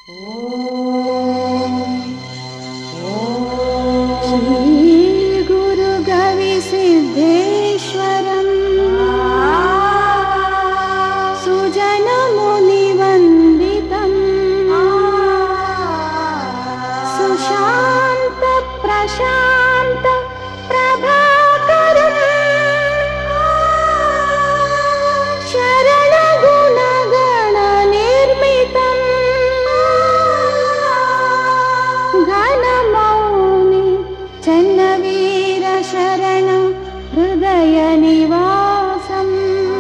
सुजनमुनिवन्दितम् सुशान्त प्रशान्त प्रभाकरम् शरणगुणगणनिर्मितम् घनमौनि चन्नवीर शरण हृदयनिवासम्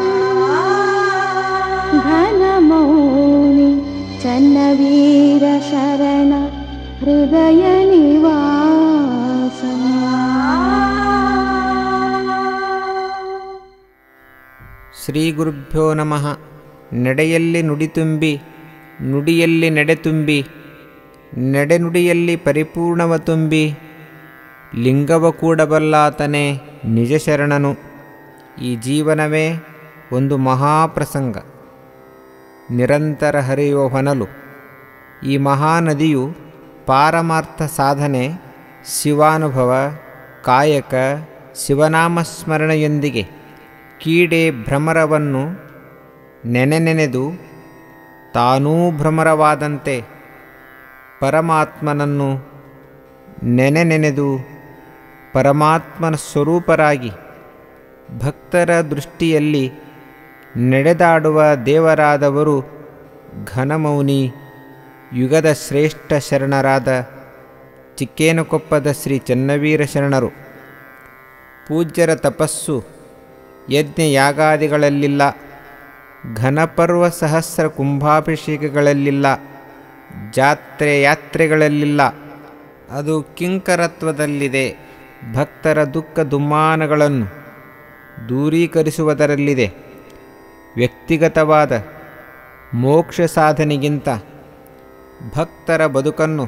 घनमौनि चन्नवीर शरण हृदयनिवासम् ಶ್ರೀ ಗುರುಭ್ಯೋ ನಮಃ ನಡೆಯಲ್ಲಿ ನುಡಿ ತುಂಬಿ ನುಡಿಯಲ್ಲಿ ನಡೆ ತುಂಬಿ ನಡೆನುಡಿಯಲ್ಲಿ ಪರಿಪೂರ್ಣವ ತುಂಬಿ ಲಿಂಗವ ಕೂಡಬಲ್ಲಾತನೇ ನಿಜ ಶರಣನು ಈ ಜೀವನವೇ ಒಂದು ಮಹಾಪ್ರಸಂಗ ನಿರಂತರ ಹರಿಯುವ ಹೊನಲು ಈ ಮಹಾನದಿಯು ಪಾರಮಾರ್ಥ ಸಾಧನೆ ಶಿವಾನುಭವ ಕಾಯಕ ಶಿವನಾಮಸ್ಮರಣೆಯೊಂದಿಗೆ ಕೀಡೆ ಭ್ರಮರವನ್ನು ನೆನೆ ನೆನೆದು ತಾನೂ ಭ್ರಮರವಾದಂತೆ ಪರಮಾತ್ಮನನ್ನು ನೆನೆ ನೆನೆದು ಪರಮಾತ್ಮನ ಸ್ವರೂಪರಾಗಿ ಭಕ್ತರ ದೃಷ್ಟಿಯಲ್ಲಿ ನಡೆದಾಡುವ ದೇವರಾದವರು ಘನಮೌನಿ ಯುಗದ ಶ್ರೇಷ್ಠ ಶರಣರಾದ ಚಿಕ್ಕೇನಕೊಪ್ಪದ ಶ್ರೀ ಚನ್ನವೀರ ಶರಣರು ಪೂಜ್ಯರ ತಪಸ್ಸು ಯಜ್ಞ ಯಾಗಾದಿಗಳಲ್ಲಿಲ್ಲ ಘನಪರ್ವ ಸಹಸ್ರ ಕುಂಭಾಭಿಷೇಕಗಳಲ್ಲಿಲ್ಲ ಜಾತ್ರೆ ಯಾತ್ರೆಗಳಲ್ಲಿಲ್ಲ ಅದು ಕಿಂಕರತ್ವದಲ್ಲಿದೆ ಭಕ್ತರ ದುಃಖ ದುಮ್ಮಾನಗಳನ್ನು ದೂರೀಕರಿಸುವುದರಲ್ಲಿದೆ ವ್ಯಕ್ತಿಗತವಾದ ಮೋಕ್ಷ ಸಾಧನೆಗಿಂತ ಭಕ್ತರ ಬದುಕನ್ನು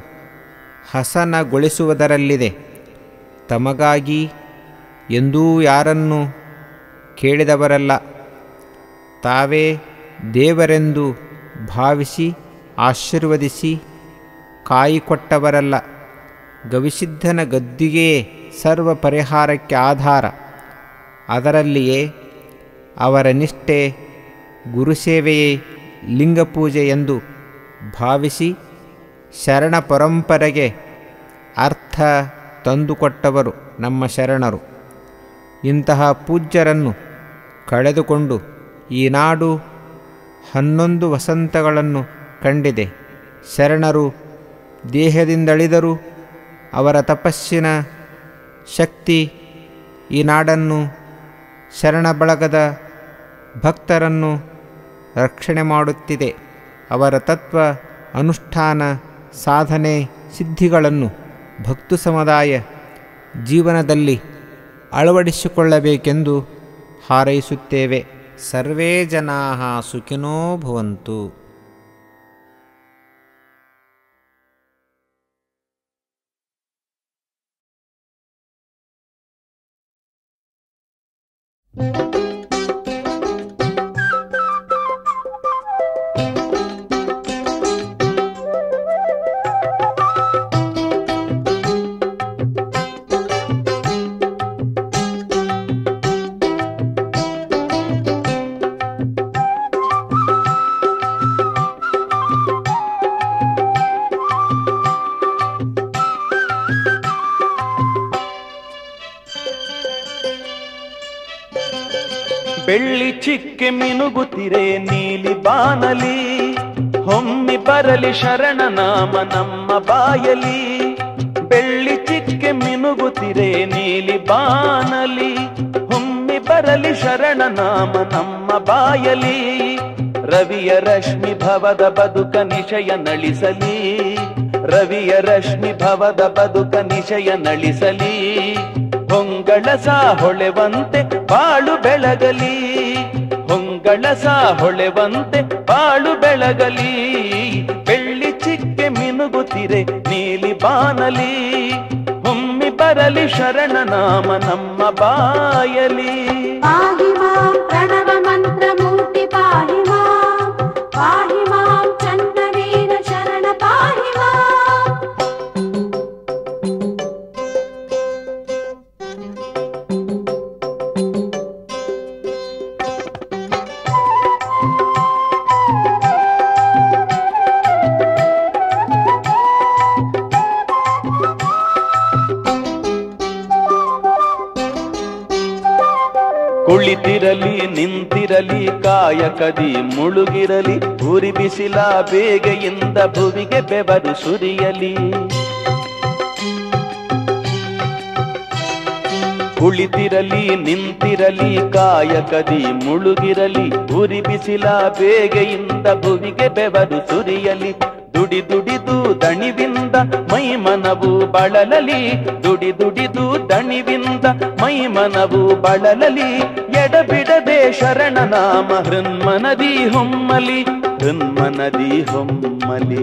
ಹಸನಗೊಳಿಸುವುದರಲ್ಲಿದೆ ತಮಗಾಗಿ ಎಂದೂ ಯಾರನ್ನು ಕೇಳಿದವರಲ್ಲ ತಾವೇ ದೇವರೆಂದು ಭಾವಿಸಿ ಆಶೀರ್ವದಿಸಿ ಕಾಯಿಕೊಟ್ಟವರಲ್ಲ ಗವಿಸಿದ್ಧನ ಗದ್ದಿಗೆಯೇ ಸರ್ವ ಪರಿಹಾರಕ್ಕೆ ಆಧಾರ ಅದರಲ್ಲಿಯೇ ಅವರ ನಿಷ್ಠೆ ಗುರುಸೇವೆಯೇ ಲಿಂಗಪೂಜೆ ಎಂದು ಭಾವಿಸಿ ಶರಣ ಪರಂಪರೆಗೆ ಅರ್ಥ ತಂದುಕೊಟ್ಟವರು ನಮ್ಮ ಶರಣರು ಇಂತಹ ಪೂಜ್ಯರನ್ನು ಕಳೆದುಕೊಂಡು ಈ ನಾಡು ಹನ್ನೊಂದು ವಸಂತಗಳನ್ನು ಕಂಡಿದೆ ಶರಣರು ದೇಹದಿಂದಳಿದರೂ ಅವರ ತಪಸ್ಸಿನ ಶಕ್ತಿ ಈ ನಾಡನ್ನು ಶರಣ ಬಳಗದ ಭಕ್ತರನ್ನು ರಕ್ಷಣೆ ಮಾಡುತ್ತಿದೆ ಅವರ ತತ್ವ ಅನುಷ್ಠಾನ ಸಾಧನೆ ಸಿದ್ಧಿಗಳನ್ನು ಭಕ್ತು ಸಮುದಾಯ ಜೀವನದಲ್ಲಿ ಅಳವಡಿಸಿಕೊಳ್ಳಬೇಕೆಂದು ಹಾರೈಸುತ್ತೇವೆ ಸರ್ವೇ ಜನಾ ಸುಖಿನೋ ಭವಂತು ಬೆಳ್ಳಿ ಚಿಕ್ಕೆ ಮಿನುಗುತ್ತಿರೆ ನೀಲಿ ಬಾನಲಿ ಹೊಮ್ಮಿ ಬರಲಿ ಶರಣ ನಾಮ ನಮ್ಮ ಬಾಯಲಿ ಬೆಳ್ಳಿ ಚಿಕ್ಕೆ ಮಿನುಗುತ್ತಿರೆ ನೀಲಿ ಬಾನಲಿ ಹೊಮ್ಮಿ ಬರಲಿ ಶರಣ ನಾಮ ನಮ್ಮ ಬಾಯಲಿ ರವಿಯ ರಶ್ಮಿ ಭವದ ಬದುಕ ನಿಶಯ ನಳಿಸಲಿ ರವಿಯ ರಶ್ಮಿ ಭವದ ಬದುಕ ನಿಶಯ ನಳಿಸಲಿ ಹೊಂಗಳಸ ಹೊಳೆವಂತೆ ಬಾಳು ಬೆಳಗಲಿ ಹೊಂಗಳಸ ಹೊಳೆವಂತೆ ಬಾಳು ಬೆಳಗಲಿ ಬೆಳ್ಳಿ ಚಿಕ್ಕೆ ಮಿನುಗುತ್ತಿರೆ ನೀಲಿ ಬಾನಲಿ ಹೊಮ್ಮಿ ಬರಲಿ ಶರಣ ನಾಮ ನಮ್ಮ ಬಾಯಲಿ पाहि मां प्रणव मन्त्रमूर्ति पाहि मां पाहि मां चन्द्रवीर शरण पा ಕುಳಿತಿರಲಿ ನಿಂತಿರಲಿ ಕಾಯಕದಿ ಮುಳುಗಿರಲಿ ಉರಿ ಬಿಸಿಲ ಬೇಗೆಯಿಂದ ಭುವಿಗೆ ಬೆವರು ಸುರಿಯಲಿ ಕುಳಿತಿರಲಿ ನಿಂತಿರಲಿ ಕಾಯಕದಿ ಮುಳುಗಿರಲಿ ಉರಿ ಬಿಸಿಲ ಬೇಗೆಯಿಂದ ಭುವಿಗೆ ಬೆವರು ಸುರಿಯಲಿ ದುಡಿ ದುಡಿದು ದಣಿವಿಂದ ಮೈ ಮನವು ಬಳಲಲಿ ದುಡಿ ದುಡಿದು ದಣಿವಿಂದ ಮೈ ಮನವು ಬಳಲಲಿ ಎಡಬಿಡದೆ ಶರಣ ನಾಮ ಹೃನ್ಮನದಿ ಹೊಮ್ಮಲಿ ಹೃನ್ಮನದಿ ಹೊಮ್ಮಲಿ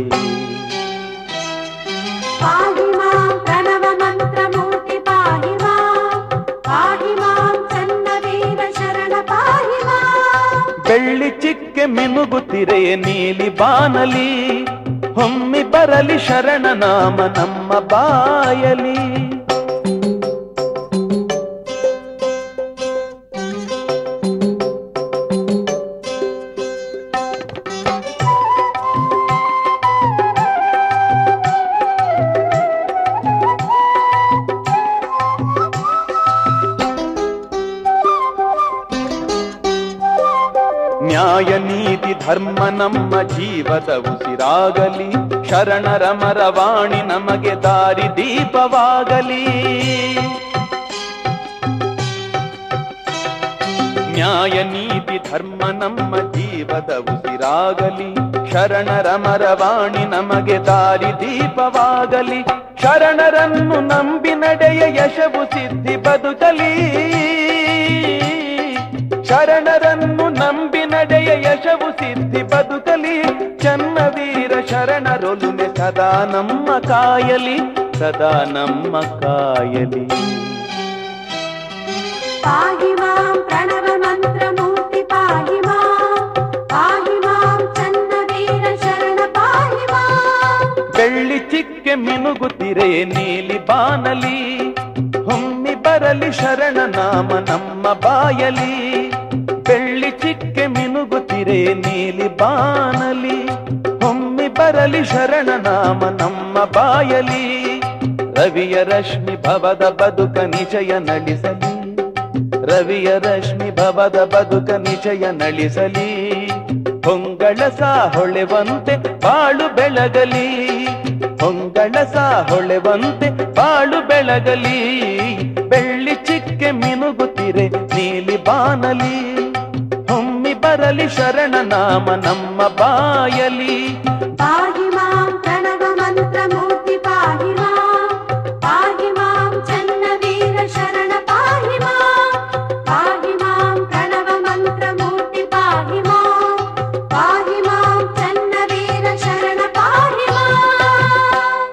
पाहि मां प्रणवमन्त्रमूर्ति पाहि मां पाहि मां चन्नवीर शरण पाहि माम् ಬೆಳ್ಳಿ ಚಿಕ್ಕೆ ಮಿನುಗುತ್ತಿರೆ ನೀಲಿ ಬಾನಲಿ ಹೊಮ್ಮಿ ಬರಲಿ ಶರಣ ನಾಮ ನಮ್ಮ ಬಾಯಲಿ ನ್ಯಾಯ ನೀತಿ ಧರ್ಮ ನಮ್ಮ ಜೀವದ ಉಸಿರಾಗಲಿ ಶರಣರ ಮರವಾಣಿ ನಮಗೆ ದಾರಿ ದೀಪವಾಗಲಿ ನ್ಯಾಯ ನೀತಿ ಧರ್ಮ ನಮ್ಮ ಜೀವದ ಉಸಿರಾಗಲಿ ಶರಣರ ಮರವಾಣಿ ನಮಗೆ ದಾರಿ ದೀಪವಾಗಲಿ ಶರಣರನ್ನು ನಂಬಿ ನಡೆಯ ಯಶವು ಸಿದ್ಧಿ ಬದುಕಲಿ ಶರಣರನ್ನು ನಂಬಿ ನಡೆಯ ಯಶವು ಸಿದ್ಧಿ ಬದುಕಲಿ ಚನ್ನವೀರ ಶರಣರೊಲುಮೆ ಸದಾ ನಮ್ಮ ಕಾಯಲಿ ಸದಾ ನಮ್ಮ ಕಾಯಲಿ पाहि मां प्रणवमन्त्रमूर्ति पाहि मां पाहि मां चन्नवीर शरण पाहि माम् ಬೆಳ್ಳಿ ಚಿಕ್ಕೆ ಮಿನುಗುತ್ತಿರೆ ನೀಲಿ ಬಾನಲಿ ಹೊಮ್ಮಿ ಬರಲಿ ಶರಣ ನಾಮ ನಮ್ಮ ಬಾಯಲಿ ಬೆಳ್ಳಿ ಚಿಕ್ಕೆ ಮಿನುಗುತ್ತಿರೆ ನೀಲಿ ಬಾನಲಿ ಹೊಮ್ಮಿ ಬರಲಿ ಶರಣ ನಾಮ ನಮ್ಮ ಬಾಯಲಿ ರವಿಯ ರಶ್ಮಿ ಭವದ ಬದುಕ ನಿಜಯ ನಳಿಸಲಿ ರವಿಯ ರಶ್ಮಿ ಭವದ ಬದುಕ ನಿಜಯ ನಳಿಸಲಿ ಹೊಂಗಳಸ ಹೊಳೆವಂತೆ ಬಾಳು ಬೆಳಗಲಿ ಹೊಂಗಳಸ ಹೊಳೆವಂತೆ ಬಾಳು ಬೆಳಗಲಿ ಬೆಳ್ಳಿ ಚಿಕ್ಕೆ ಮಿನುಗುತ್ತಿರೆ ನೀಲಿ ಬಾನಲಿ ಹೊಮ್ಮಿ ಬರಲಿ ಶರಣ ನಾಮ ನಮ್ಮ ಬಾಯಲಿ पाहि मां प्रणवमन्त्रमूर्ति पाहि मां पाहि मां चन्नवीर शरण पाहि मां पाहि मां प्रणवमन्त्रमूर्ति पाहि मां पाहि मां चन्नवीर शरण पाहि माम्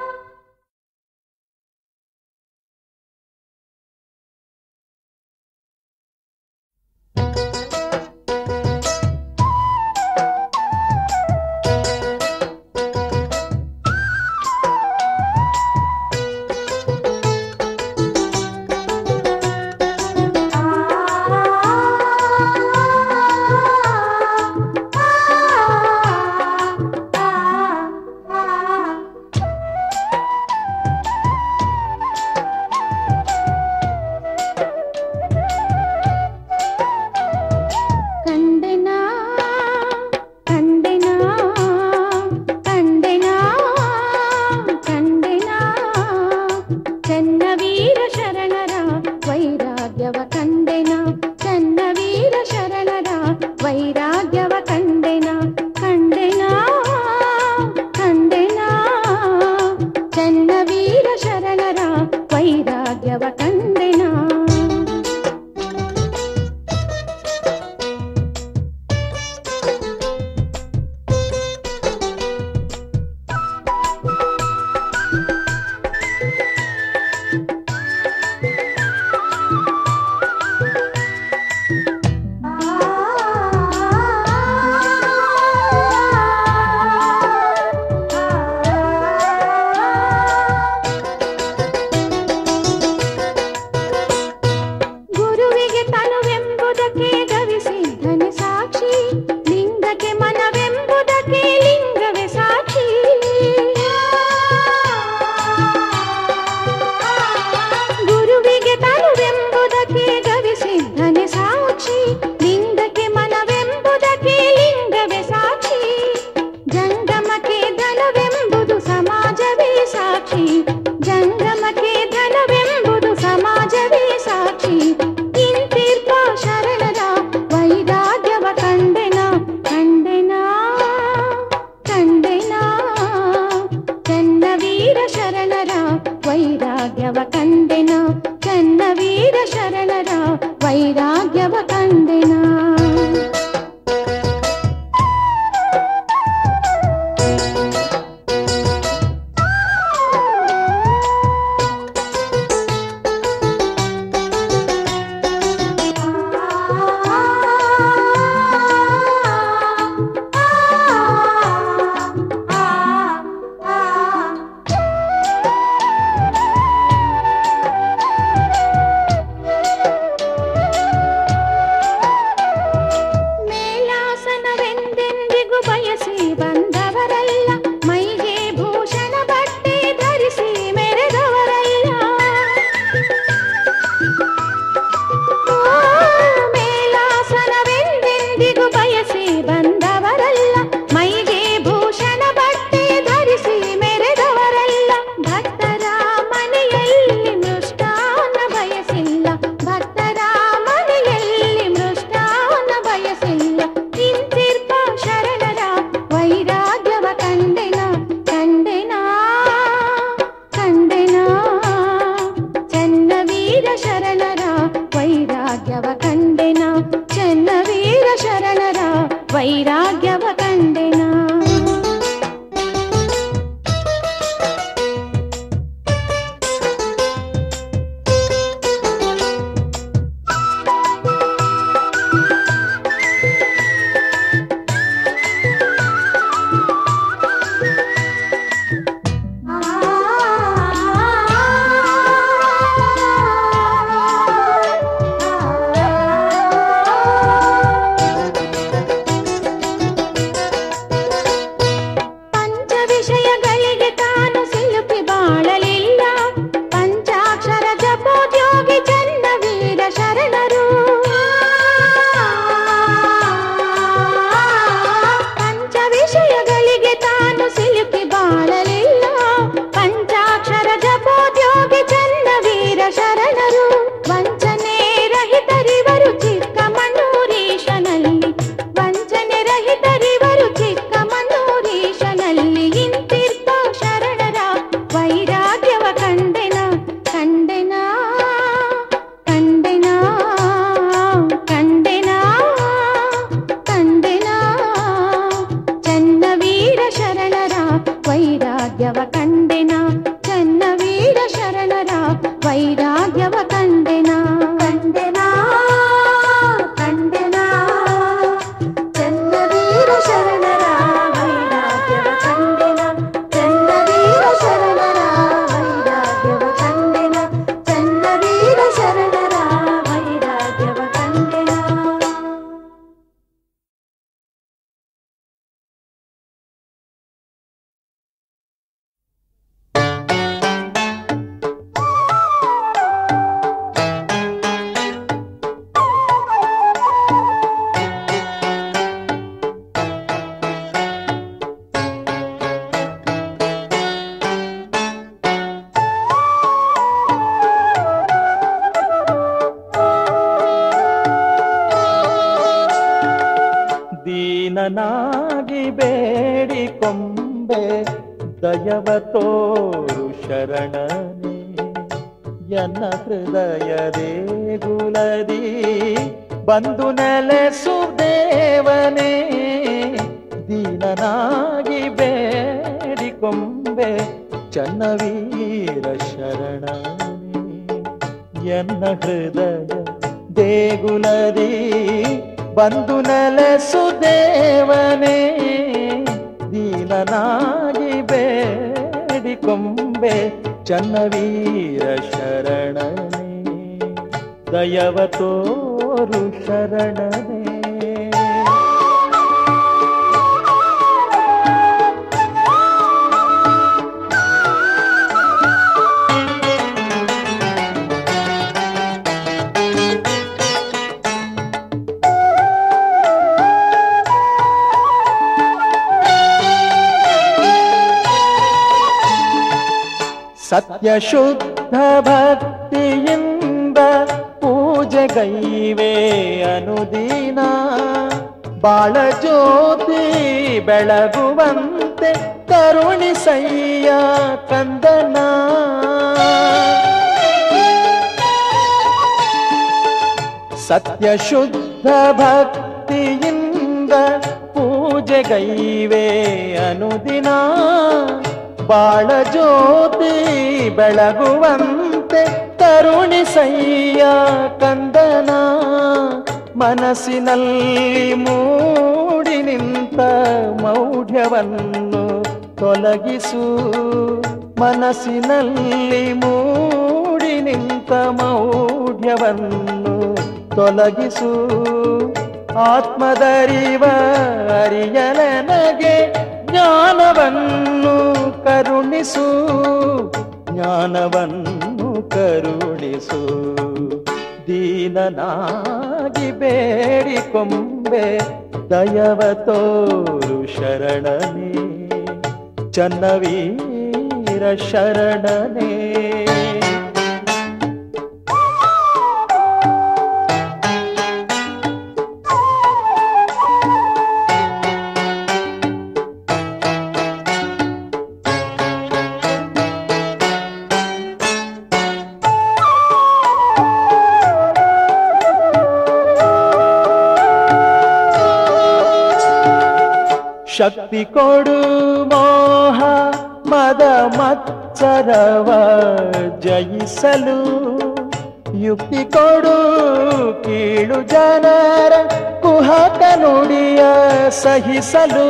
ವಿಷಯಗಳಿಗೆ ತಾನು ಸಿಲುಕಿ ಬಾಳಲಿಲ್ಲ ಪಂಚಾಕ್ಷರ ಜಪೋದ್ಯೋಗಿ ಚನ್ನವೀರ ಶರಣರು ಪಂಚ ವಿಷಯಗಳಿಗೆ ತಾನು ಸಿಲುಕಿ ಬಾಳಲಿಲ್ಲ ಪಂಚಾಕ್ಷರ ಜಪೋದ್ಯೋಗಿ ಚನ್ನವೀರ ಶರಣರು ವಂಚನೆ ರಹಿತರಿವರು ಚಿಕ್ಕಮಣ್ಣೂರೀಶನಲ್ಲಿ ವಂಚನೆ ರಹಿತರಿವರು ಚಿಕ್ಕಮಣ್ಣೂರೀಶನಲ್ಲಿ ಇಂತಿರ್ಪ ಶರಣರ ವೈರಾಗ್ಯವ ಕಂಡೆನ ಕಂಡೆನ ಕಂಡೆನ ಕಂಡೆನ ಕಂಡೆನ ಚನ್ನವೀರ ಶರಣರ ವೈರಾಗ್ಯವ ಕಂಡೆನ ಚನ್ನವೀರ ಶರಣರ ವೈರಾಗ್ಯವ ಕಂಡೆನ ಕಂಡೆನ ಕಂಡೆನ ಚನ್ನವೀರ ಶರಣರ ವೈರಾಗ್ಯವ ಕಂಡೆನ ಚನ್ನವೀರ ಶರಣರ ವೈರಾಗ್ಯವ ಕಂಡೆನ ಚನ್ನವೀರ ಶರಣರ ವೈರಾಗ್ಯವ ಕಂಡೆನ ದೀನನಾಗಿ ಬೇಡಿಕೊಂಬೆ ದಯವ ತೋರು ಶರಣನೆ ಎನ್ನ ಹೃದಯ ದೇಗುಲದಿ ಬಂದು ನೆಲೆಸು ದೇವನೇ ದೀನನಾಗಿ ಬೇಡಿಕೊಂಬೆ ಚನ್ನವೀರ ಶರಣನೆ ಎನ್ನ ಹೃದಯ ದೇಗುಲದಿ ಬಂದು ನೆಲೆಸು ದೇವನೇ ದೀನನಾಗಿ ಬೇಡಿಕೊಂಬೆ ಚನ್ನವೀರ ಶರಣನೇ ದಯವ ತೋರು ಶರಣನೇ ಸತ್ಯ ಶುದ್ಧ ಭಕ್ತಿಯಿಂದ ಪೂಜೆಗೈವೆ ಅನುದಿನ ಬಾಳ ಜ್ಯೋತಿ ಬೆಳಗುವಂತೆ ಕರುಣಿಸಯ್ಯ ಕಂದನ ಸತ್ಯ ಶುದ್ಧ ಭಕ್ತಿಯಿಂದ ಪೂಜೆಗೈವೆ ಅನುದಿನ ಬಾಳ ಜ್ಯೋತಿ ಬೆಳಗುವಂತೆ ಕರುಣಿಸಯ್ಯ ಕಂದನ ಮನಸ್ಸಿನಲ್ಲಿ ಮೂಡಿ ನಿಂತ ಮೌಢ್ಯವನ್ನು ತೊಲಗಿಸು ಮನಸ್ಸಿನಲ್ಲಿ ಮೂಡಿ ನಿಂತ ಮೌಢ್ಯವನ್ನು ತೊಲಗಿಸು ಆತ್ಮದರಿವ ಅರಿಯಲನಗೆ ಜ್ಞಾನವನ್ನು ಕರುಣಿಸು ಜ್ಞಾನವನ್ನು ಕರುಣಿಸು ದೀನನಾಗಿ ಬೇಡಿಕೊಂಬೆ ದಯವ ತೋರು ಶರಣನೇ ಚನ್ನವೀರ ಶರಣನೇ ಶಕ್ತಿ ಕೊಡು ಮೋಹ ಮದ ಮತ್ಸರವ ಜಯಿಸಲು ಯುಕ್ತಿ ಕೊಡು ಕೀಳು ಜನರ ಕುಹಕ ನುಡಿಯ ಸಹಿಸಲು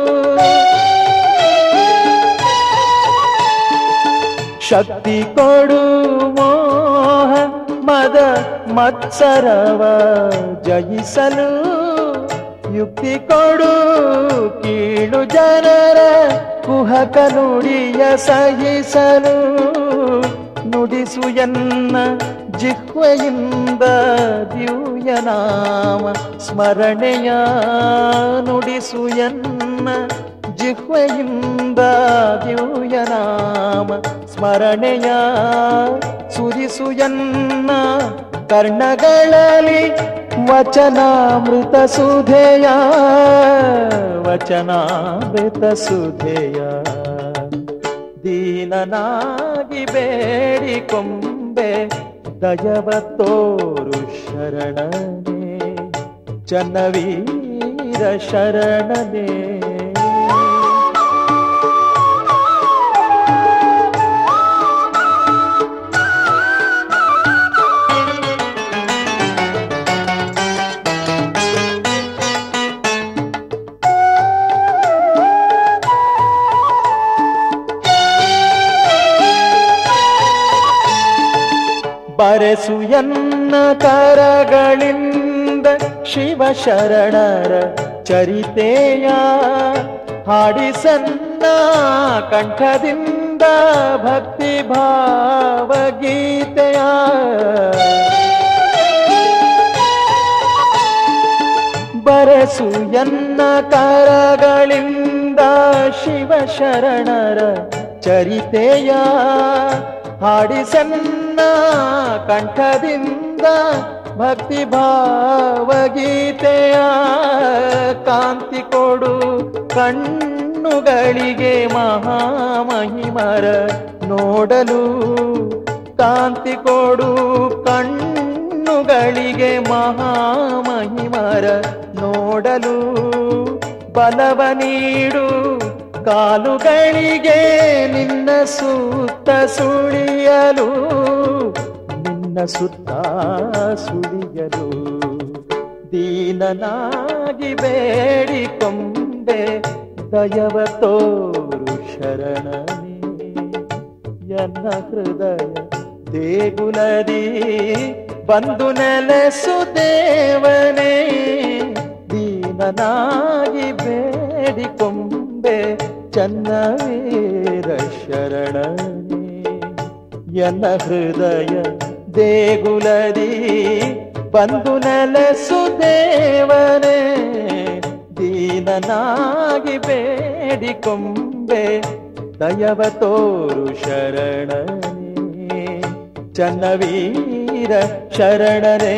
ಶಕ್ತಿ ಕೊಡು ಮೋಹ ಮದ ಮತ್ಸರವ ಜಯಿಸಲು ಯುಕ್ತಿ ಕೊಡು ಕೀಳು ಜನರ ಕುಹಕ ನುಡಿಯ ಸಹಿಸಲು ನುಡಿಸು ಎನ್ನ ಜಿಹ್ವೆಯಿಂದ ದಿವ್ಯನಾಮ ಸ್ಮರಣೆಯ ನುಡಿಸು ಎನ್ನ ಜಿಹ್ವೆಯಿಂದ ದಿವ್ಯನಾಮ ಸ್ಮರಣೆಯ ಸುರಿಸು ಎನ್ನ ಕರ್ಣಗಳಲ್ಲಿ ವಚನಾಮೃತ ಸುಧೆಯ ವಚನಾಮೃತ ಸುಧೆಯ ದೀನನಾಗಿ ಬೇಡಿಕೊಂಬೆ ದಯವ ತೋರು ಶರಣನೇ ಚನ್ನವೀರ ಶರಣನೇ ಬರೆಸು ಎನ್ನ ಕರಗಳಿಂದ ಶಿವ ಶರಣರ ಚರಿತೆಯ ಹಾಡಿಸನ್ನ ಕಂಠದಿಂದ ಭಕ್ತಿ ಭಾವಗೀತೆಯ ಬರೆಸು ಎನ್ನ ಕರಗಳಿಂದ ಶಿವ ಶರಣರ ಚರಿತೆಯ ಹಾಡಿಸನ್ನ ಕಂಠದಿಂದ ಭಕ್ತಿ ಭಾವಗೀತೆಯ ಕಾಂತಿ ಕೊಡು ಕಣ್ಣುಗಳಿಗೆ ಮಹಾಮಹಿಮರ ನೋಡಲು ಕಾಂತಿ ಕೊಡು ಕಣ್ಣುಗಳಿಗೆ ಮಹಾಮಹಿಮರ ನೋಡಲು ಬಲವ ನೀಡು ಕಾಲುಗಳಿಗೆ ನಿನ್ನ ಸುತ್ತ ಸುಳಿಯಲು ನಿನ್ನ ಸುತ್ತ ಸುಳಿಯಲು ದೀನನಾಗಿ ಬೇಡಿಕೊಂಡೆ ದಯವ ತೋರು ಶರಣನೇ ಎನ್ನ ಹೃದಯ ದೇಗುಲದಿ ಬಂದು ನೆಲೆಸು ದೇವನೇ ದೀನನಾಗಿ ಬೇಡಿಕೊಂಬೆ ಚನ್ನವೀರ ಶರಣನೇ ಎನ್ನ ಹೃದಯ ದೇಗುಲದಿ ಬಂದು ನೆಲೆಸು ದೇವನೇ ದೀನನಾಗಿ ಬೇಡಿಕೊಂಬೆ ದಯವ ತೋರು ಶರಣನೇ ಚನ್ನವೀರ ಶರಣನೇ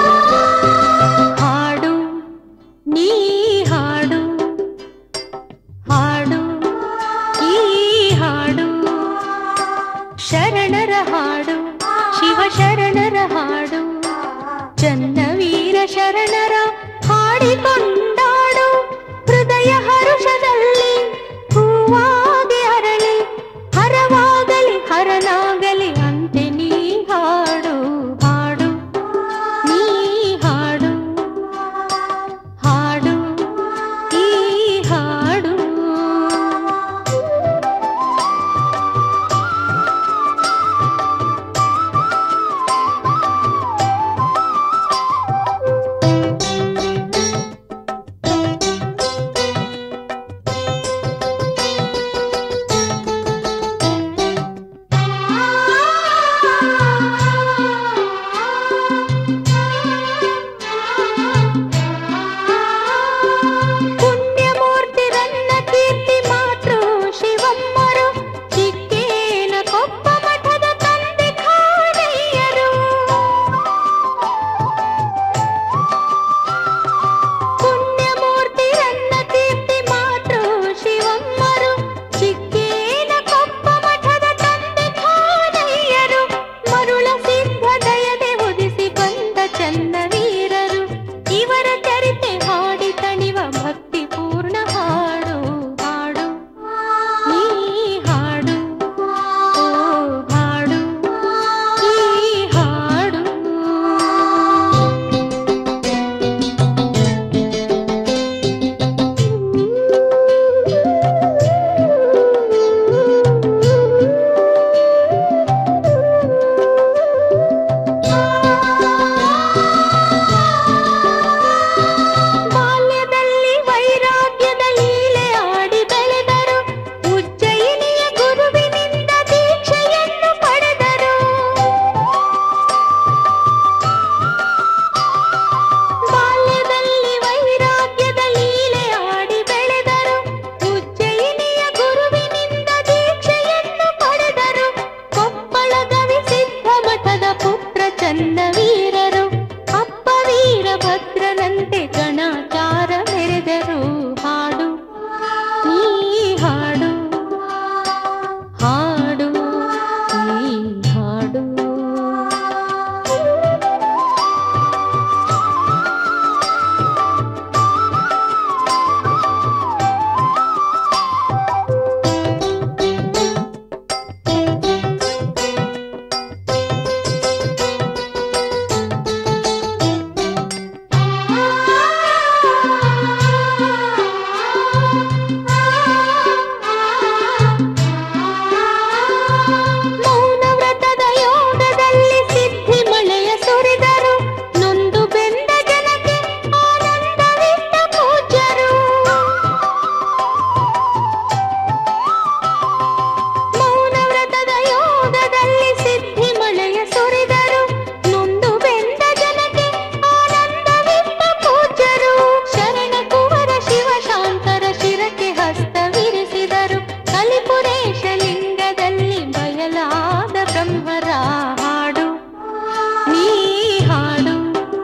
ಹಾಡು ನೀ ಹಾಡು ಚನ್ನ ವೀರರು ಅಪ್ಪ ವೀರಭದ್ರನಂತೆ ಗಣಾಚಾರ ಮೆರೆದರು ಹಾಡು ನೀ ಹಾಡು ಹಾಡು ನೀ ಹಾಡು ಮೌನ ವ್ರತದ ಯೋಗದಲ್ಲಿ ಸಿದ್ಧಿ ಮಳೆಯ ಸುರಿದರು ನೊಂದು ಬೆಂದ ಜನಕ್ಕೆ ಆನಂದವಿದ್ದ ಪೂಜ್ಯರು ಮೌನ ವ್ರತದ ಯೋಗದಲ್ಲಿ ಸಿದ್ಧಿ ಮಳೆಯ ಸುರಿದರು ನೊಂದು ಬೆಂದ ಜನಕ್ಕೆ ಆನಂದವಿದ್ದ ಪೂಜ್ಯರು ಶರಣ ಕುವರ ಶಿವಶಾಂತರ ಶಿರಕ್ಕೆ ಹಸ್ತವಿರಿಸಿದರು ಕಲಿಪುರೇಶ ಲಿಂಗದಲ್ಲಿ ಬಯಲಾದ ಬ್ರಹ್ಮರ ಹಾಡು ನೀ ಹಾಡು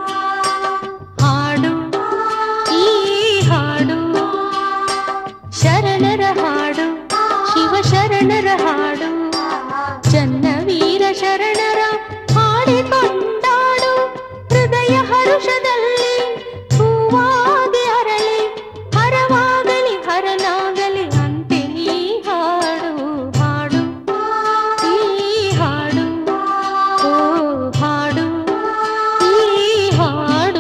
ಹಾಡು ಈ ಹಾಡು ಶರಣರ ಹಾಡು ಶಿವ ಶರಣರ ಹಾಡು ಚನ್ನವೀರ ಶರಣರ ಹಾಡಿಕೊಂಡಾಡು ಹೃದಯ ಹರುಷದಲ್ಲಿ ಹೂವಾಗಿ ಅರಳಿ ಹರವಾಗಲಿ ಹರನಾಗಲಿ ಅಂತೆ ನೀ ಹಾಡು ಹಾಡು ಈ ಹಾಡು ಓ ಹಾಡು ಈ ಹಾಡು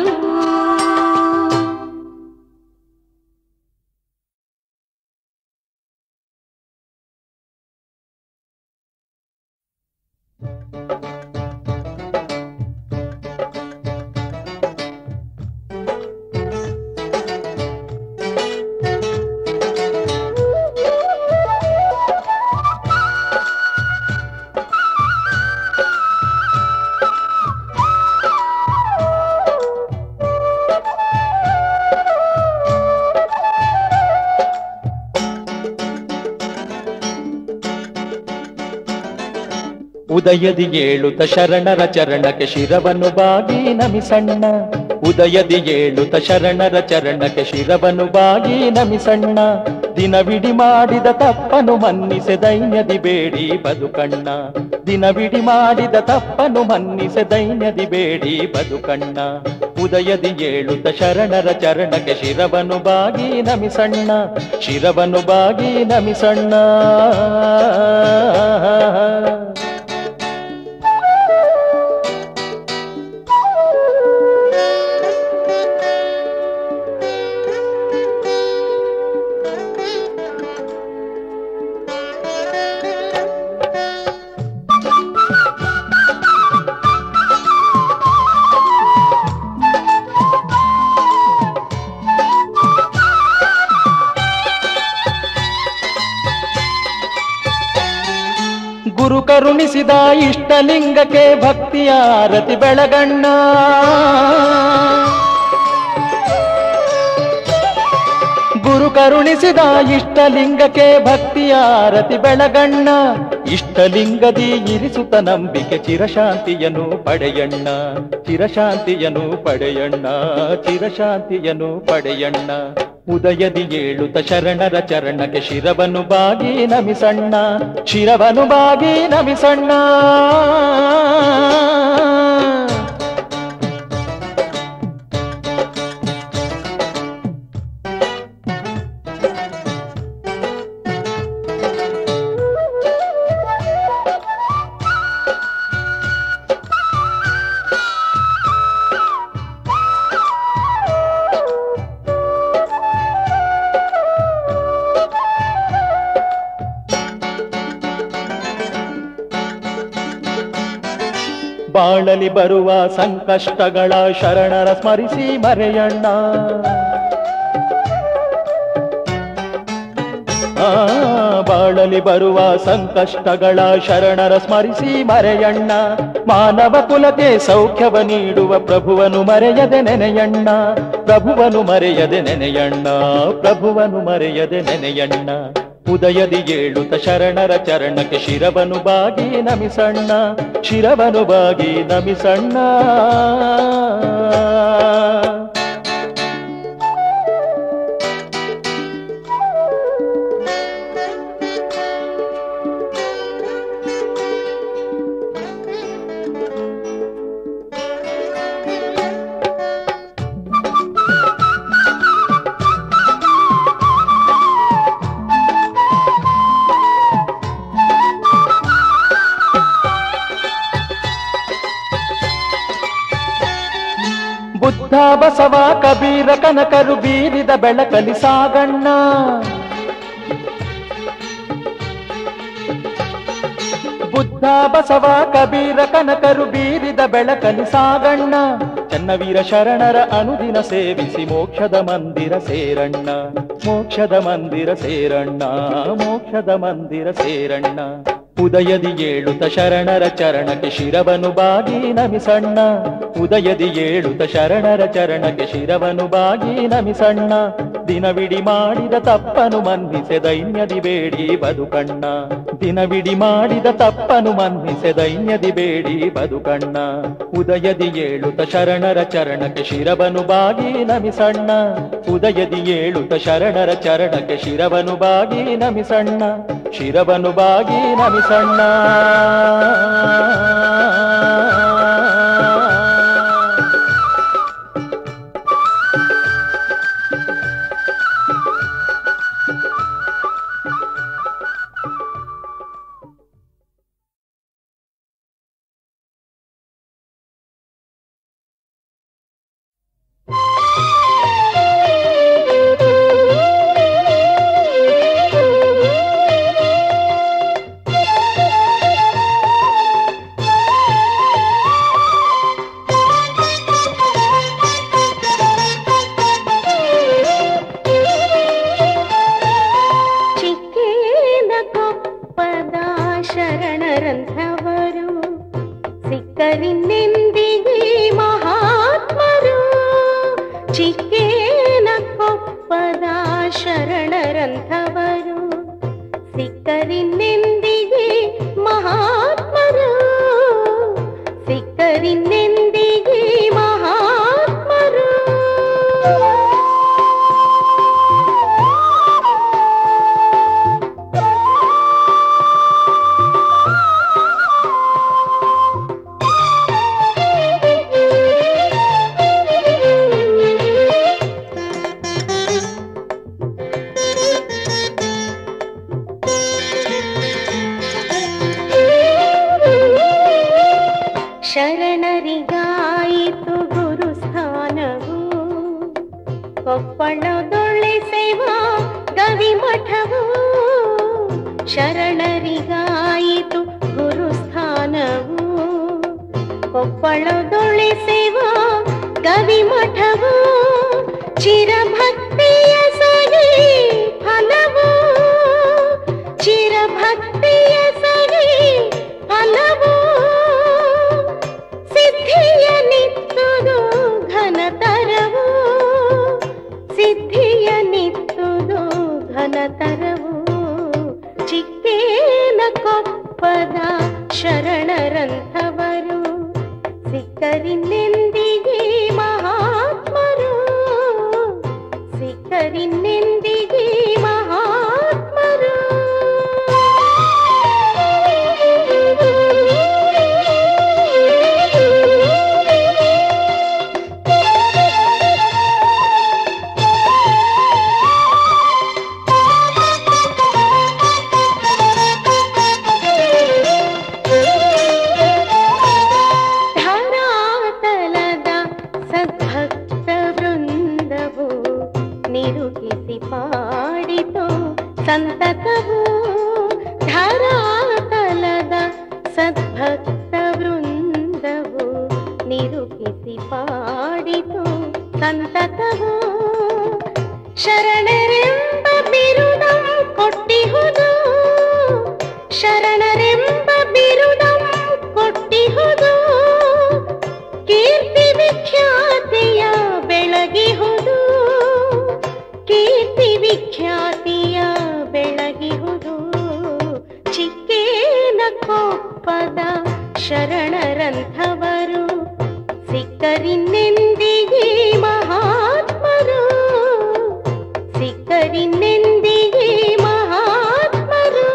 ಉದಯದಿ ಏಳುತ್ತ ಶರಣರ ಚರಣಕ್ಕೆ ಶಿರವನ್ನು ಬಾಗಿ ನಮಿಸಣ್ಣ ಉದಯದಿ ಏಳುತ್ತ ಶರಣರ ಚರಣಕ್ಕೆ ಶಿರವನ್ನು ಬಾಗಿ ನಮಿಸಣ್ಣ ದಿನವಿಡಿ ಮಾಡಿದ ತಪ್ಪನು ಮನ್ನಿಸೆ ದೈನ್ಯದಿ ಬೇಡಿ ಬದುಕಣ್ಣ ದಿನವಿಡಿ ಮಾಡಿದ ತಪ್ಪನು ಮನ್ನಿಸೆ ದೈನ್ಯದಿ ಬೇಡಿ ಬದುಕಣ್ಣ ಉದಯದಿ ಏಳುತ್ತ ಶರಣರ ಚರಣಕ್ಕೆ ಶಿರವನ್ನು ಬಾಗಿ ನಮಿಸಣ್ಣ ಶಿರವನ್ನು ಬಾಗಿ ನಮಿಸಣ್ಣ ಗುರು ಕರುಣಿಸಿದ ಇಷ್ಟಲಿಂಗಕ್ಕೆ ಭಕ್ತಿಯ ಆರತಿ ಬೆಳಗಣ್ಣ ಗುರು ಕರುಣಿಸಿದ ಇಷ್ಟಲಿಂಗಕ್ಕೆ ಭಕ್ತಿಯ ಆರತಿ ಬೆಳಗಣ್ಣ ಇಷ್ಟಲಿಂಗದಿ ಇರಿಸುತ್ತ ನಂಬಿಕೆ ಚಿರಶಾಂತಿಯನು ಪಡೆಯಣ್ಣ ಚಿರಶಾಂತಿಯನು ಪಡೆಯಣ್ಣ ಚಿರಶಾಂತಿಯನು ಪಡೆಯಣ್ಣ ಉದಯದಿ ಏಳುತ್ತ ಶರಣರ ಚರಣಕ್ಕೆ ಶಿರವನ್ನು ಬಾಗಿ ನಮಿಸಣ್ಣ ಶಿರವನ್ನು ಬಾಗಿ ನಮಿಸಣ್ಣ ಬಾಳಲಿ ಬರುವ ಸಂಕಷ್ಟಗಳ ಶರಣರ ಸ್ಮರಿಸಿ ಮರೆಯಣ್ಣ ಆ, ಬಾಳಲಿ ಬರುವ ಸಂಕಷ್ಟಗಳ ಶರಣರ ಸ್ಮರಿಸಿ ಮರೆಯಣ್ಣ ಮಾನವ ಕುಲಕ್ಕೆ ಸೌಖ್ಯವ ನೀಡುವ ಪ್ರಭುವನು ಮರೆಯದೆ ನೆನೆಯಣ್ಣ ಪ್ರಭುವನು ಮರೆಯದೆ ನೆನೆಯಣ್ಣ ಪ್ರಭುವನು ಮರೆಯದೆ ನೆನೆಯಣ್ಣ ಉದಯದಿ ಏಳುತ್ತ ಶರಣರ ಚರಣಕ್ಕೆ ಶಿರವನು ಬಾಗಿ ನಮಿಸಣ್ಣ ಶಿರವನು ಬಾಗಿ ನಮಿಸಣ್ಣ ಬುದ್ಧ ಬಸವ ಕಬೀರ ಕನಕರು ಬೀರಿದ ಬೆಳಕಲಿ ಸಾಗಣ್ಣ ಬುದ್ಧ ಬಸವ ಕಬೀರ ಕನಕರು ಬೀರಿದ ಬೆಳಕಲಿ ಸಾಗಣ್ಣ ಚನ್ನವೀರ ಶರಣರ ಅನುದಿನ ಸೇವಿಸಿ ಮೋಕ್ಷದ ಮಂದಿರ ಸೇರಣ್ಣ ಮೋಕ್ಷದ ಮಂದಿರ ಸೇರಣ್ಣ ಮೋಕ್ಷದ ಮಂದಿರ ಸೇರಣ್ಣ ಉದಯದಿ ಏಳುತ್ತ ಶರಣರ ಚರಣಕ್ಕೆ ಶಿರವನು ಬಾಗಿ ನಮಿಸಣ್ಣ ಉದಯದಿ ಏಳುತ್ತ ಶರಣರ ಚರಣಕ್ಕೆ ಶಿರವನು ಬಾಗಿ ನಮಿಸಣ್ಣ ದಿನವಿಡಿ ಮಾಡಿದ ತಪ್ಪನು ಮನ್ನಿಸೆ ದೈನ್ಯದಿ ಬೇಡಿ ಬದುಕಣ್ಣ ದಿನವಿಡಿ ಮಾಡಿದ ತಪ್ಪನು ಮನ್ನಿಸೆ ದೈನ್ಯದಿ ಬೇಡಿ ಬದುಕಣ್ಣ ಉದಯದಿ ಏಳುತ್ತ ಶರಣರ ಚರಣಕ್ಕೆ ಶಿರವನು ಬಾಗಿ ನಮಿಸಣ್ಣ ಉದಯದಿ ಏಳುತ್ತ ಶರಣರ ಚರಣಕ್ಕೆ ಶಿರವನು ಬಾಗಿ ನಮಿಸಣ್ಣ ಶಿರವನು ಬಾಗಿ ನಮಿಸಣ್ಣ ಚಿಕ್ಕೇನ ಕೊಪ್ಪದ ಶರಣರಂಥವರು ಸಿಕ್ಕರಿನೆಂದಿಗೆ ಮಹಾತ್ಮರು ಚಿಕ್ಕೇನ ಕೊಪ್ಪದ ಶರಣರಂಥವರು ಸಿಕ್ಕರಿನೆಂದಿಗೆ ಮಹಾತ್ಮರು ಸಿಕ್ಕರಿನೆಂದಿಗೆ ಮಹಾತ್ಮರು ಶರಣರಿಗಾಯಿತು ಗುರುಸ್ಥಾನವು ಕೊಪ್ಪಳದೊಳ್ಳೆ ಸೇವಾ ಗವಿಮಠವು ಶರಣರಿಗಾಯಿತು ಗುರುಸ್ಥಾನವು ಕೊಪ್ಪಳದೊಳ್ಳೆ ಸೇವಾ ಗವಿಮಠವು ಚಿರಭಕ್ತಿಯ ಸಗಿ ಫಲವು ಚಿರಭಕ್ತಿಯ ಸಗಿ ಫಲವು ಸಿದ್ಧಿಯ ನಿತ್ತುದು ಘನತರವು ಸಿದ್ಧಿಯ ನಿತ್ತುದು ಘನತರವು ಚಿಕ್ಕೇನ ಕೊಪ್ಪದ ಶರಣರಂಥವರು ಸಿಕ್ಕರಿನೆಂದಿಗೆ ಮಹಾತ್ಮರು ಸಿಕ್ಕರಿನೆಂದಿಗೆ ಮಹಾತ್ಮರು ಧರಾತಲದ ಸದ್ಭಕ್ತ ವೃಂದವು ನಿರುಗಿಸಿ ಪಾಡಿತು ಸಂತತವು ಧರಾತಲದ ಸದ್ಭಕ್ತ ವೃಂದವು ನಿರುಗಿಸಿ ಪಾಡಿತು ಸಂತತವು ಶರಣರೆಂಬ ಬಿರುದಂ ಕೊಟ್ಟಿಹುದು ಶರಣರೆಂಬ ಬಿರುದಂ ಕೊಟ್ಟಿಹುದು ಕೀರ್ತಿ ವಿಖ್ಯಾತಿಯ ಬೆಳಗಿಹುದು ಕೀರ್ತಿ ವಿಖ್ಯಾತಿಯ ಬೆಳಗಿಹುದು ಸಿಕ್ಕರಿನೆಂದಿಗೆ ಮಹಾತ್ಮರು ಸಿಕ್ಕರಿನೆಂದಿಗೆ ಮಹಾತ್ಮರು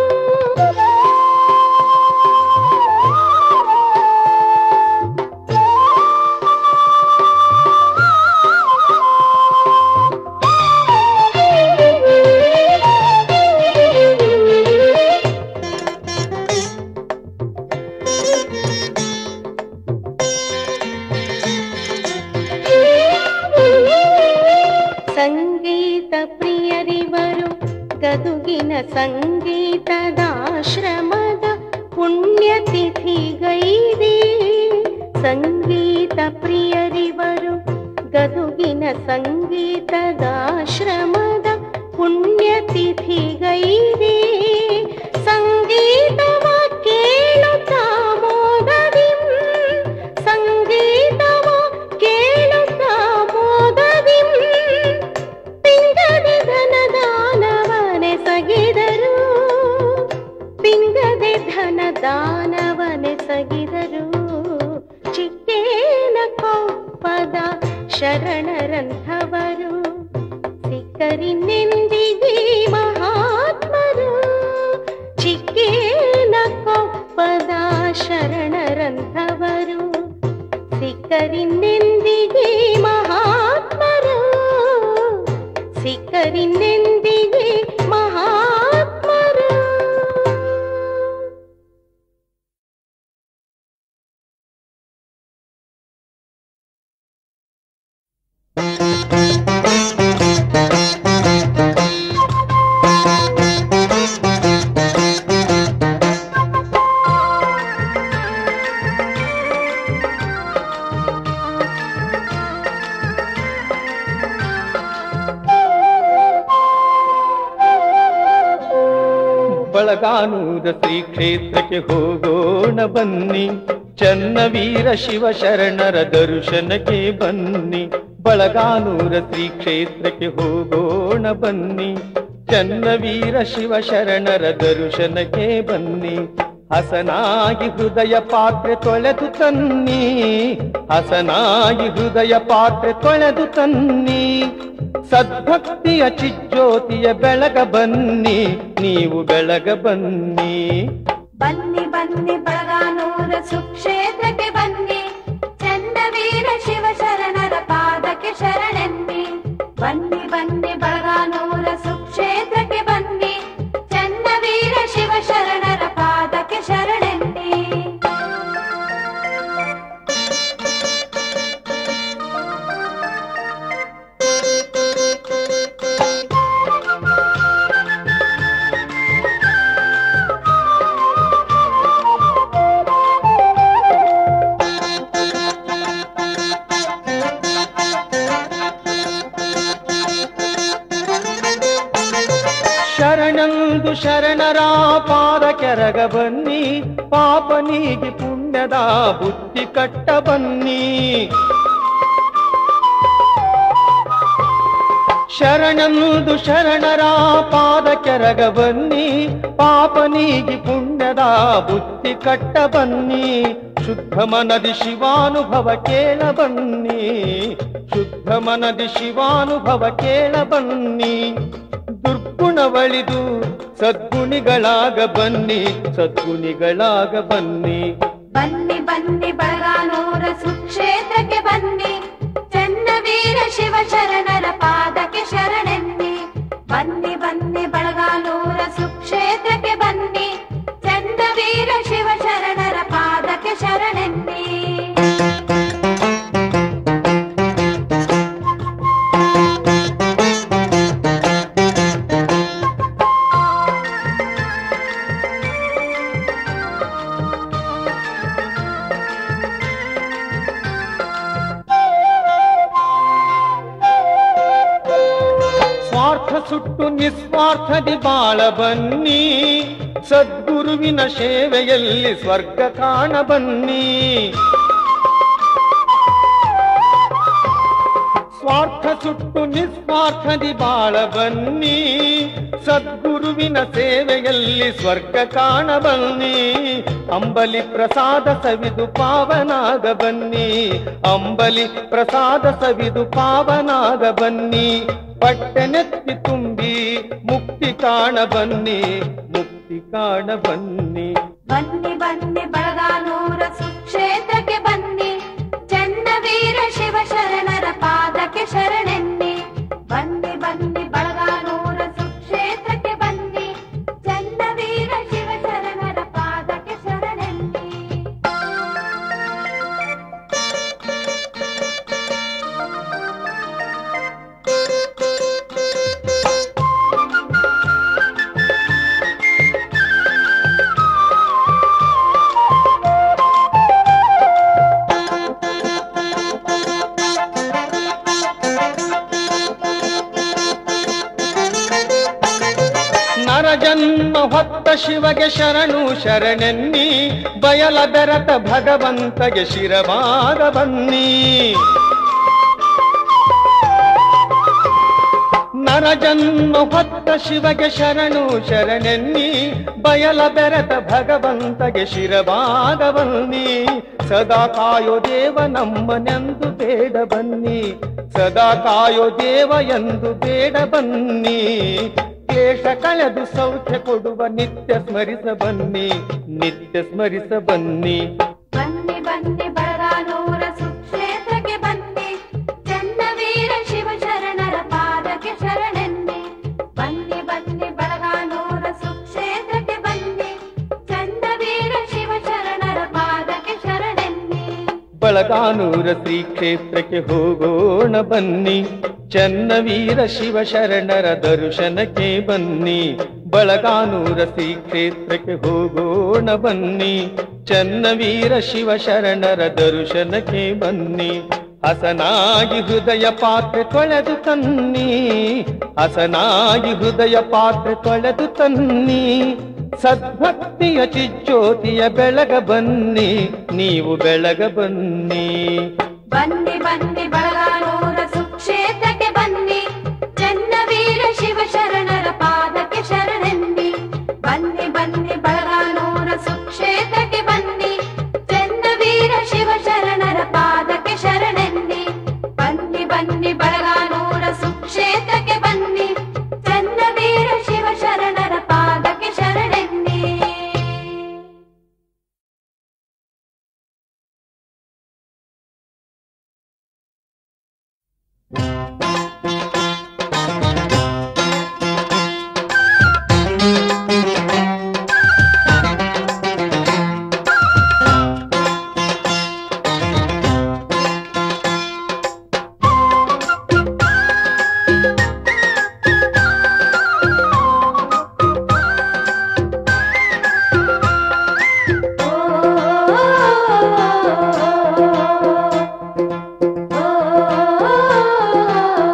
ಸಂಗೀತ ಪ್ರಿಯರಿವರು ಗದುಗಿನ ಸಂಗೀತದಾಶ್ರಮದ ಪುಣ್ಯತಿಥಿಗೈದೆ ಸಂಗೀತ ಪ್ರಿಯರಿವರು ಗದುಗಿನ ಸಂಗೀತದಾಶ್ರಮದ ಪುಣ್ಯತಿಥಿಗೈದೆ ಸಂಗೀತವ ಕೇಳುತ್ತಾ ಮೋದದಿಂ ಸಂಗೀತವ ಕೇಳುತ್ತಾ ಮೋದದಿಂ ಪಿಂಗದೆ ಧನದಾನವನೆ ಸಗಿದರು ಪಿಂಗದೆ ಧನದಾನವನೆ ಸಗಿದರು ಚಿಕ್ಕೇನ ಕೊಪ್ಪದ ಶರಣರಂಥವರು ಸಿಕ್ಕರಿನೆಂದಿಗೆ ಮಹಾತ್ಮರು ಚಿಕ್ಕೇನ ಕೊಪ್ಪದ ಶರಣರಂಥವರು ಸಿಕ್ಕರಿನೆಂದಿಗೆ ಮಹಾತ್ಮರು ಸಿಕ್ಕರಿನೆಂದಿಗೆ ಮಹಾತ್ಮರು ಬಳಗಾನೂರ ಶ್ರೀ ಕ್ಷೇತ್ರಕ್ಕೆ ಹೋಗೋಣ ಬನ್ನಿ ಚನ್ನವೀರ ಶಿವ ಶರಣರ ದರ್ಶನಕ್ಕೆ ಬನ್ನಿ ಬಳಗಾನೂರ ಶ್ರೀ ಕ್ಷೇತ್ರಕ್ಕೆ ಹೋಗೋಣ ಬನ್ನಿ ಚನ್ನವೀರ ಶಿವ ಶರಣರ ದರ್ಶನಕ್ಕೆ ಬನ್ನಿ ಹಸನಾಗಿ ಹೃದಯ ಪಾತ್ರೆ ತೊಳೆದು ತನ್ನಿ ಹಸನಾಗಿ ಹೃದಯ ಪಾತ್ರೆ ತೊಳೆದು ತನ್ನಿ ಸದ್ಭಕ್ತಿಯ ಚಿಜ್ಯೋತಿಯ ಬೆಳಗ ಬನ್ನಿ ನೀವು ಬೆಳಗ ಬನ್ನಿ ಬನ್ನಿ ಬನ್ನಿ ಬಳಗಾನೂರ ಸುಕ್ಷೇತ್ರಕ್ಕೆ ಬನ್ನಿ ಚಂದವೀರ ಶಿವ ಶರಣರ ಪಾದಕ್ಕೆ ಶರಣೆನ್ನಿ ಬನ್ನಿ ಬನ್ನಿ ಬಳಗಾನೂರ ಸುಕ್ಷೇತ್ರಕ್ಕೆ ಬನ್ನಿ ಚಂದವೀರ ಶಿವ ಶರಣರ ಪಾದಕ್ಕೆ ಶರಣೆನ್ನಿ ಶರಣಂದು ಶರಣರ ಪಾದ ಕೆರಗ ಬನ್ನಿ ಪಾಪ ನೀಗಿ ಪುಣ್ಯದ ಬುದ್ಧಿ ಕಟ್ಟ ಬನ್ನಿ ಶರಣಂದು ಶರಣರ ಪಾದ ಕೆರಗ ಬನ್ನಿ ಪಾಪ ನೀಗಿ ಪುಣ್ಯದ ಬುದ್ಧಿ ಕಟ್ಟ ಬನ್ನಿ ಶುದ್ಧ ಮನದಿ ಶಿವಾನುಭವ ಕೇಳ ಬನ್ನಿ ಶುದ್ಧ ಮನದಿ ಶಿವಾನುಭವ ಕೇಳ ಬನ್ನಿ ದುರ್ಗುಣವಳಿದು ಸದ್ಗುಣಿಗಳಾಗ ಬನ್ನಿ ಸದ್ಗುಣಿಗಳಾಗ ಬನ್ನಿ ಬನ್ನಿ ಬನ್ನಿ ಬಳಗಾನೂರ ಸುಕ್ಷೇತ್ರಕ್ಕೆ ಬನ್ನಿ ಚನ್ನವೀರ ಶಿವ ಶರಣರ ಪಾದಕ್ಕೆ ಶರಣೆನ್ನಿ ಬನ್ನಿ ಬನ್ನಿ ಬಳಗಾನೂರ ಸುಕ್ಷೇತ್ರಕ್ಕೆ ಬನ್ನಿ ಚನ್ನವೀರ ಶಿವ ಶರಣರ ಪಾದಕ್ಕೆ ಶರಣೆನ್ನಿ ಸ್ವಾರ್ಥ ಸುಟ್ಟು ನಿಸ್ವಾರ್ಥದಿ ಬಾಳ ಬನ್ನಿ ಸದ್ಗುರುವಿನ ಸೇವೆಯಲ್ಲಿ ಸ್ವರ್ಗ ಕಾಣ ಬನ್ನಿ ಸ್ವಾರ್ಥ ಸುಟ್ಟು ನಿಸ್ವಾರ್ಥದಿ ಬಾಳ ಬನ್ನಿ ಸದ್ಗುರುವಿನ ಸೇವೆಯಲ್ಲಿ ಸ್ವರ್ಗ ಕಾಣ ಬನ್ನಿ ಅಂಬಲಿ ಪ್ರಸಾದ ಸವಿದು ಪಾವನಾಗ ಬನ್ನಿ ಅಂಬಲಿ ಪ್ರಸಾದ ಸವಿದು ಪಾವನಾಗ ಬನ್ನಿ ಪಟ್ಟೆನೆತ್ತಿ ತುಂಬಿ ಮುಕ್ತಿ ಕಾಣ ಬನ್ನಿ ಮುಕ್ತಿ ಕಾಣ ಬನ್ನಿ ಬನ್ನಿ ಬನ್ನಿ ಬಳಗಾನೂರ ಸುಕ್ಷೇತ್ರಕ್ಕೆ ಬನ್ನಿ ಚನ್ನವೀರ ಶಿವ ಶರಣರ ಪಾದಕ್ಕೆ ಶರಣೆನ್ನಿ ಬನ್ನಿ ಬನ್ನಿ ಬಳಗಾನೂರ ಸುಕ್ಷೇತ್ರಕ್ಕೆ ಬನ್ನಿ ಚನ್ನವೀರ ಶಿವ ಶರಣರ ಪಾದಕ್ಕೆ ಶರಣೆನ್ನಿ ನರಜನ್ಮ ಹೊತ್ತ ಶಿವಗೆ ಶರಣು ಶರಣೆನ್ನಿ ಬಯಲ ಬೆರತ ಭಗವಂತಗೆ ಶಿರವಾದ ಬನ್ನಿ ನರಜನ್ಮ ಹೊತ್ತ ಶಿವಗೆ ಶರಣು ಶರಣೆನ್ನಿ ಬಯಲ ಬೆರತ ಭಗವಂತಗೆ ಶಿರವಾದ ಬನ್ನಿ ಸದಾ ಕಾಯೋ ದೇವ ನಮ್ಮನೆಂದು ಬೇಡ ಬನ್ನಿ ಸದಾ ಕಾಯೋ ದೇವ ಎಂದು ಬೇಡ ಬನ್ನಿ ಕ್ಲೇಶ ಕಳೆದು ಸೌಖ್ಯ ಕೊಡುವ ನಿತ್ಯ ಸ್ಮರಿಸ ಬನ್ನಿ ನಿತ್ಯ ಸ್ಮರಿಸ ಬನ್ನಿ ಬನ್ನಿ ಬನ್ನಿ ಬಳಗಾನೂರ ಸುಕ್ಷೇತ್ರಕ್ಕೆ ಬನ್ನಿ ಚನ್ನವೀರ ಶಿವ ಶರಣರ ಪಾದಕ್ಕೆ ಶರಣೆನ್ನಿ ಬನ್ನಿ ಬನ್ನಿ ಬಳಗಾನೂರ ಸುಕ್ಷೇತ್ರಕ್ಕೆ ಬನ್ನಿ ಚನ್ನವೀರ ಶಿವ ಶರಣರ ಪಾದಕ್ಕೆ ಶರಣೆನ್ನಿ ಬಳಗಾನೂರ ಶ್ರೀ ಕ್ಷೇತ್ರಕ್ಕೆ ಹೋಗೋಣ ಬನ್ನಿ ಚನ್ನವೀರ ಶಿವ ಶರಣರ ದರ್ಶನಕ್ಕೆ ಬನ್ನಿ ಬಳಗಾನೂರ ಶ್ರೀ ಕ್ಷೇತ್ರಕ್ಕೆ ಹೋಗೋಣ ಬನ್ನಿ ಚನ್ನವೀರ ಶಿವ ಶರಣರ ದರ್ಶನಕ್ಕೆ ಬನ್ನಿ ಹಸನಾಗಿ ಹೃದಯ ಪಾತ್ರೆ ತೊಳೆದು ತನ್ನಿ ಹಸನಾಗಿ ಹೃದಯ ಪಾತ್ರೆ ತೊಳೆದು ತನ್ನಿ ಸದ್ಭಕ್ತಿಯ ಚಿಜ್ಯೋತಿಯ ಬೆಳಗ ಬನ್ನಿ ನೀವು ಬೆಳಗ ಬನ್ನಿ ಬನ್ನಿ ಬನ್ನಿ ಬಳಗಾನೂರ ಸುಕ್ಷೇತ್ರಕ್ಕೆ ಬನ್ನಿ ಚನ್ನವೀರ ಶಿವ ಶರಣರ ಪಾದಕ್ಕೆ ಶರಣೆನ್ನಿ ಬನ್ನಿ ಬನ್ನಿ ಬಳಗಾನೂರ ಸುಕ್ಷೇತ್ರಕ್ಕೆ ಬನ್ನಿ ಚನ್ನವೀರ ಶಿವ ಶರಣರ ಪಾದಕ್ಕೆ ಶರಣೆನ್ನಿ ಬನ್ನಿ ಬನ್ನಿ ಬಳಗಾನೂರ ಸುಕ್ಷೇತ್ರಕ್ಕೆ ಬನ್ನಿ ಚನ್ನವೀರ ಶಿವ ಶರಣರ ಪಾದಕ್ಕೆ ಶರಣೆನ್ನಿ ಓ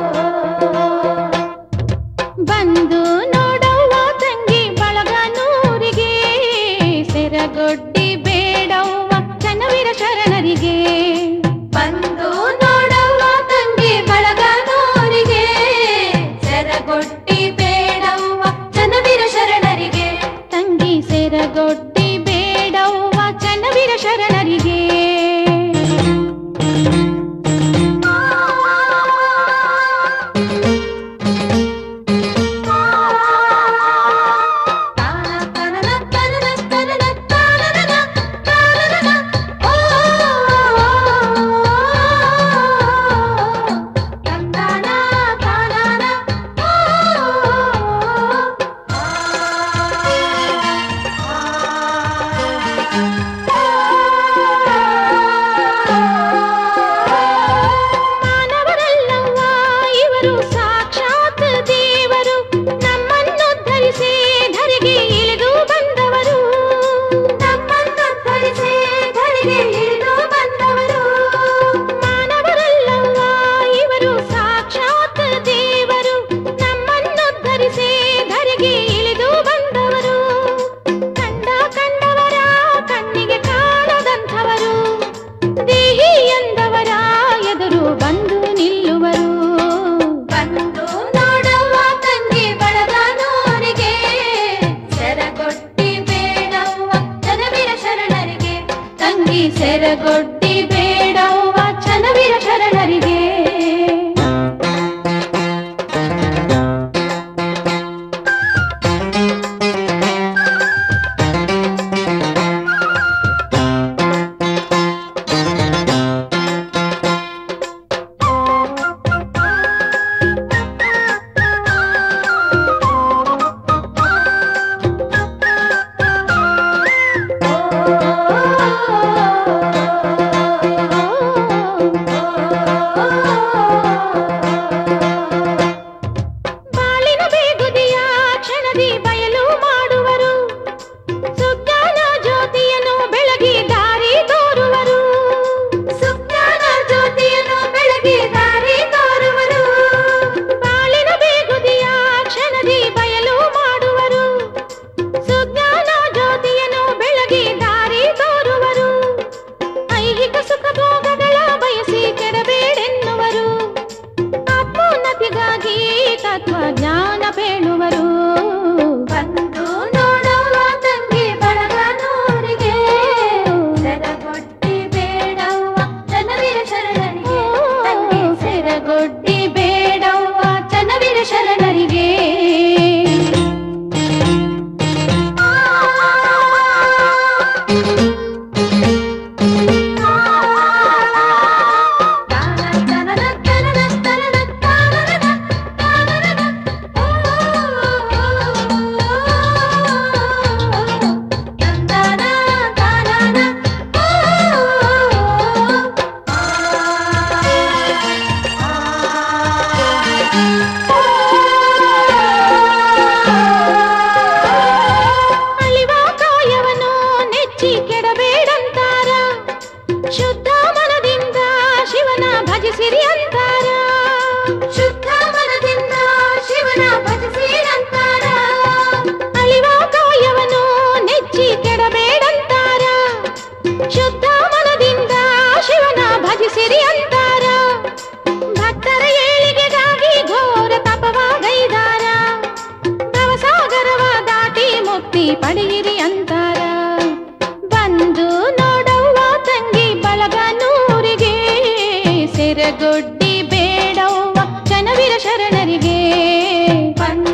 ಭಜಿಸಿರಿ ಅಂತಾರ ಶುದ್ಧ ಮನದಿಂದ ಶಿವನ ಭಜಿಸಿರಂತಾರ ಅಳಿವ ಕಾಯವನ್ನು ನೆಚ್ಚಿ ಕೆಡಬೇಡಂತಾರ ಶುದ್ಧ ಮನದಿಂದ ಶಿವನ ಭಜಿಸಿರಿ ಅಂತಾರ ಭಕ್ತರ ಏಳಿಗೆಗಾಗಿ ಘೋರ ತಪವಾಗೈದಾರ ಭವಸಾಗರವ ದಾಟಿ ಮುಕ್ತಿ ಪಡೆಯಿರಿ ಅಂತಾರ ಬಂದು ನೋಡವ್ವ ತಂಗಿ ಬಳಗನೂರಿಗೆ ಸೆರಗೊಡ್ಡಿ ಬೇಡವ್ವ ಜನವೀರ ಶರಣರಿಗೆ ಬಂದು